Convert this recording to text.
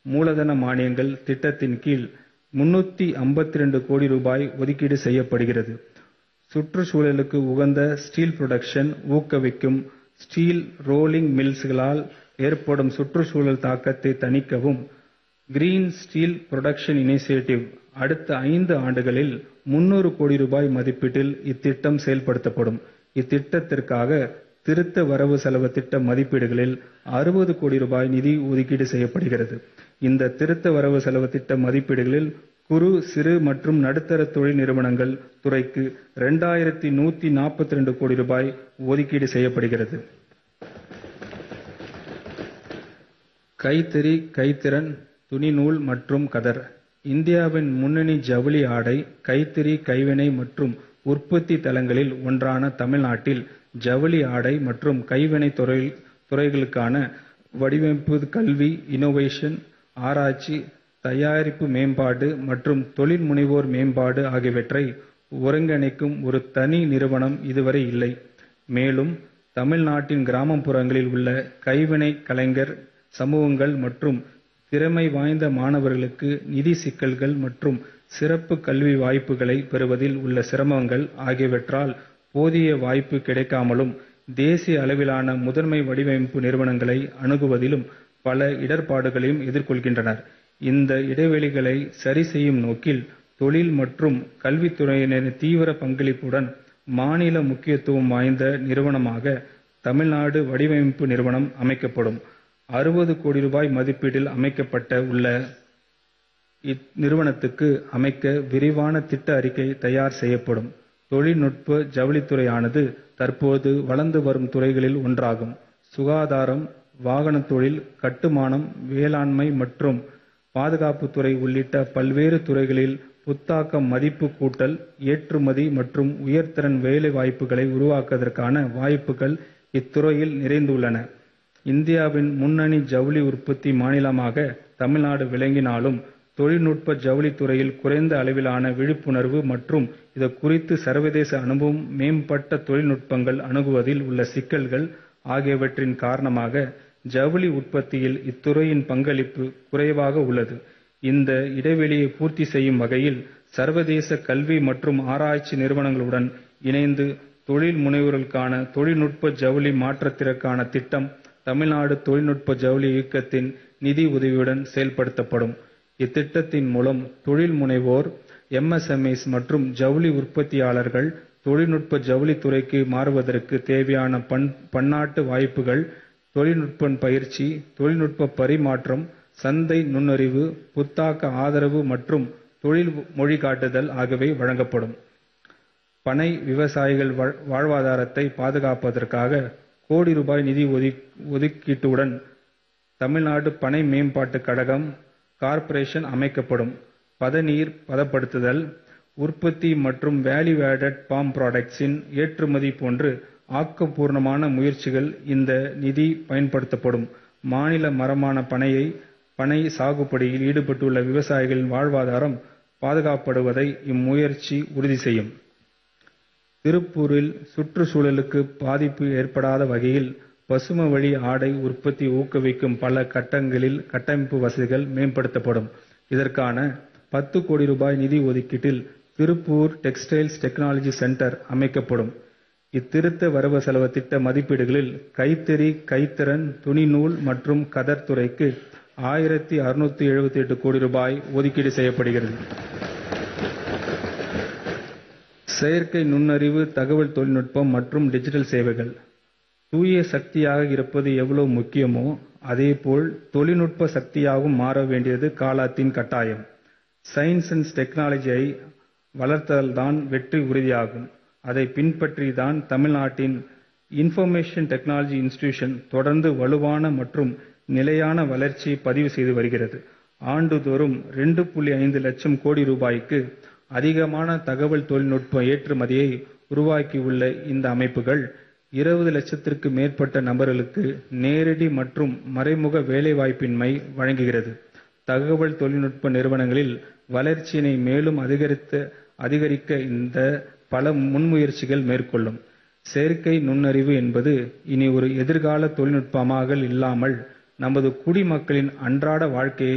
மூலதன மானியங்கள் திட்டத்தின் கீழ் முன்னூத்தி ஐம்பத்திரண்டு கோடி ரூபாய் ஒதுக்கீடு செய்யப்படுகிறது. சுற்றுச்சூழலுக்கு உகந்த ஸ்டீல் புரொடக்ஷன் ஊக்குவிக்கவும், ஸ்டீல் ரோலிங் மில்ஸ்களால் ஏற்படும் சுற்றுச்சூழல் தாக்கத்தை தணிக்கவும், கிரீன் ஸ்டீல் புரொடக்ஷன் இனிஷியேட்டிவ் அடுத்த ஐந்து ஆண்டுகளில் முன்னூறு கோடி ரூபாய் மதிப்பீட்டில் இத்திட்டம் செயல்படுத்தப்படும். இத்திட்டத்திற்காக திருத்த வரவு செலவுத் திட்ட மதிப்பீடுகளில் அறுபது கோடி ரூபாய் நிதி ஒதுக்கீடு செய்யப்படுகிறது. இந்த திருத்த வரவு செலவுத் திட்ட மதிப்பீடுகளில் குறு, சிறு மற்றும் நடுத்தர தொழில் நிறுவனங்கள் துறைக்கு இரண்டாயிரத்து நூத்தி நாற்பத்திரண்டு கோடி ரூபாய் ஒதுக்கீடு செய்யப்படுகிறது. கைத்தறி, கைத்திறன், துணிநூல் மற்றும் கதர் இந்தியாவின் முன்னணி ஜவுளி ஆடை, கைத்தறி, கைவினை மற்றும் உற்பத்தி தலங்களில் ஒன்றான தமிழ்நாட்டில் ஜவுளி ஆடை மற்றும் கைவினைத் துறைகளுக்கான வடிவமைப்பு, கல்வி, இன்னோவேஷன், ஆராய்ச்சி, தயாரிப்பு மேம்பாடு மற்றும் தொழில் முனைவோர் மேம்பாடு ஆகியவற்றை ஒருங்கிணைக்கும் ஒரு தனி நிறுவனம் இதுவரை இல்லை. மேலும், தமிழ்நாட்டின் கிராமப்புறங்களில் உள்ள கைவினைக் கலைஞர் சமூகங்கள் மற்றும் திறமை வாய்ந்த மாணவர்களுக்கு நிதி சிக்கல்கள் மற்றும் சிறப்பு கல்வி வாய்ப்புகளைப் பெறுவதில் உள்ள சிரமங்கள் ஆகியவற்றால் போதிய வாய்ப்பு கிடைக்காமலும், தேசிய அளவிலான முதன்மை வடிவமைப்பு நிறுவனங்களை அணுகுவதிலும் பல இடர்பாடுகளையும் எதிர்கொள்கின்றனர். இந்த இடைவெளிகளை சரி செய்யும் நோக்கில், தொழில் மற்றும் கல்வித்துறையினரின் தீவிர பங்களிப்புடன் மாநில முக்கியத்துவம் வாய்ந்த நிறுவனமாக தமிழ்நாடு வடிவமைப்பு நிறுவனம் அமைக்கப்படும். அறுபது கோடி ரூபாய் மதிப்பீட்டில் அமைக்கப்பட உள்ள இந்நிறுவனத்துக்கு அமைக்க விரிவான திட்ட அறிக்கை தயார் செய்யப்படும். தொழில்நுட்ப ஜவுளித்துறையானது தற்போது வளர்ந்து வரும் துறைகளில் ஒன்றாகும். சுகாதாரம், வாகனத் தொழில், கட்டுமானம், வேளாண்மை மற்றும் பாதுகாப்புத் துறை உள்ளிட்ட பல்வேறு துறைகளில் புத்தாக்க மதிப்பு கூட்டல், ஏற்றுமதி மற்றும் உயர்திறன் வேலை வாய்ப்புகளை உருவாக்குவதற்கான வாய்ப்புகள் இத்துறையில் நிறைந்துள்ளன. இந்தியாவின் முன்னணி ஜவுளி உற்பத்தி மாநிலமாக தமிழ்நாடு விளங்கினாலும், தொழில்நுட்ப ஜவுளித் துறையில் குறைந்த அளவிலான விழிப்புணர்வு மற்றும் இது குறித்த சர்வதேச அனுபவம், மேம்பட்ட தொழில்நுட்பங்களை அணுகுவதில் உள்ள சிக்கல்கள் ஆகியவற்றின் காரணமாக ஜவுளி உற்பத்தியில் இத்துறையின் பங்களிப்பு குறைவாக உள்ளது. இந்த இடைவெளியை பூர்த்தி செய்யும் வகையில், சர்வதேச கல்வி மற்றும் ஆராய்ச்சி நிறுவனங்களுடன் இணைந்து தொழில் முனைவோர்களுக்கான தொழில்நுட்ப ஜவுளி மாற்றத்திற்கான திட்டம் தமிழ்நாடு தொழில்நுட்ப ஜவுளி இயக்ககத்தின் நிதி உதவியுடன் செயல்படுத்தப்படும். இத்திட்டத்தின் மூலம் தொழில் முனைவோர், எம். எஸ். எம். இஸ் மற்றும் ஜவுளி உற்பத்தியாளர்கள் தொழில்நுட்ப ஜவுளித் துறைக்கு மாறுவதற்கு தேவையான பன்னாட்டு வாய்ப்புகள், தொழில்நுட்ப பயிற்சி, தொழில்நுட்ப பரிமாற்றம், சந்தை நுண்ணறிவு, புத்தாக்க ஆதரவு மற்றும் தொழில் வழிகாட்டுதல் ஆகியவை வழங்கப்படும். பனை விவசாயிகள் வாழ்வாதாரத்தை பாதுகாப்பதற்காக கோடி ரூபாய் நிதி ஒதுக்கீட்டுடன் தமிழ்நாடு பனை மேம்பாட்டுக் கழகம் கார்ப்பரேஷன் அமைக்கப்படும். பதநீர் பதப்படுத்துதல், உற்பத்தி மற்றும் வேல்யூ ஆடட் பாம் புராடக்ட்ஸின் ஏற்றுமதி போன்ற ஆக்கப்பூர்வமான முயற்சிகளில் இந்த நிதி பயன்படுத்தப்படும். மாநில மரமான பனை சாகுபடியில் ஈடுபட்டுள்ள விவசாயிகளின் வாழ்வாதாரம் பாதுகாக்கப்படுவதை இம்முயற்சி உறுதி செய்யும். திருப்பூரில் சுற்றுச்சூழலுக்கு பாதிப்பு ஏற்படாத வகையில் பசுமைவழி ஆடை உற்பத்தியை ஊக்குவிக்கும் பல கட்டங்களில் கட்டமைப்பு வசதிகள் மேம்படுத்தப்படும். இதற்கான பத்து கோடி ரூபாய் நிதி ஒதுக்கீட்டில் திருப்பூர் டெக்ஸ்டைல்ஸ் டெக்னாலஜி சென்டர் அமைக்கப்படும். இத்திருத்த வரவு செலவுத் திட்ட மதிப்பீடுகளில் கைத்தறி, கைத்திறன், துணிநூல் மற்றும் கதர் துறைக்கு ஆயிரத்து அறுநூற்று எழுபத்தெட்டு கோடி ரூபாய் ஒதுக்கீடு செய்யப்படுகிறது. செயற்கை நுண்ணறிவு, தகவல் தொழில்நுட்பம் மற்றும் டிஜிட்டல் சேவைகள் தூய சக்தியாக இருப்பது எவ்வளவு முக்கியமோ, அதேபோல் தொழில்நுட்ப சக்தியாகவும் மாற வேண்டியது காலத்தின் கட்டாயம். சயின்ஸ் அண்ட் டெக்னாலஜியை வளர்த்தால்தான் வெற்றி உறுதியாகும். அதை பின்பற்றி தான் தமிழ்நாட்டின் இன்ஃபர்மேஷன் டெக்னாலஜி இன்ஸ்டிடியூஷன் தொடர்ந்து வலுவான மற்றும் நிலையான வளர்ச்சியை பதிவு செய்து வருகிறது. ஆண்டுதோறும் இரண்டு புள்ளி ஐந்து லட்சம் கோடி ரூபாய்க்கு அதிகமான தகவல் தொழில்நுட்ப ஏற்றுமதியை உருவாக்கியுள்ள இந்த அமைப்புகள், இருபது லட்சத்திற்கு மேற்பட்ட நபர்களுக்கு நேரடி மற்றும் மறைமுக வேலைவாய்ப்பினை வழங்குகிறது. தகவல் தொழில்நுட்ப நிறுவனங்களின் வளர்ச்சியினை மேலும் அதிகரிக்க இந்த பல முன்முயற்சிகளை மேற்கொள்ளும். செயற்கை நுண்ணறிவு என்பது இனி ஒரு எதிர்கால தொழில்நுட்பமாக இல்லாமல், நமது குடிமக்களின் அன்றாட வாழ்க்கையை